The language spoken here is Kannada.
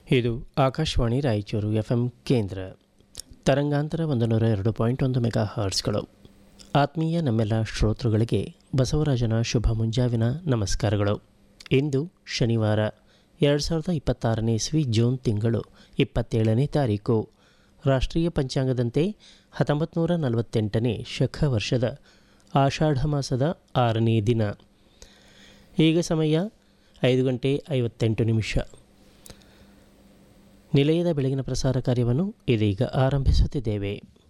ಇದು ಆಕಾಶವಾಣಿ ರಾಯಚೂರು ಎಫ್ ಎಂ ಕೇಂದ್ರ ತರಂಗಾಂತರ ಒಂದು ನೂರ ಎರಡು ಪಾಯಿಂಟ್ ಒಂದು ಮೆಗಾ ಹರ್ಟ್ಸ್ಗಳು ಆತ್ಮೀಯ ನಮ್ಮೆಲ್ಲ ಶ್ರೋತೃಗಳಿಗೆ ಬಸವರಾಜನ ಶುಭ ಮುಂಜಾವಿನ ನಮಸ್ಕಾರಗಳು ಇಂದು ಶನಿವಾರ ಎರಡು ಸಾವಿರದ ಇಪ್ಪತ್ತಾರನೇ ಇಸ್ವಿ ಜೂನ್ ತಿಂಗಳು ಇಪ್ಪತ್ತೇಳನೇ ತಾರೀಕು ರಾಷ್ಟ್ರೀಯ ಪಂಚಾಂಗದಂತೆ ಹತ್ತೊಂಬತ್ತು ನೂರ ನಲವತ್ತೆಂಟನೇ ಶಖ ವರ್ಷದ ಆಷಾಢ ಮಾಸದ ಆರನೇ ದಿನ ಈಗ ಸಮಯ ಐದು ಗಂಟೆ ಐವತ್ತೆಂಟು ನಿಮಿಷ ನಿಲಯದ ಬೆಳಗಿನ ಪ್ರಸಾರ ಕಾರ್ಯವನ್ನು ಇದೀಗ ಆರಂಭಿಸುತ್ತಿದ್ದೇವೆ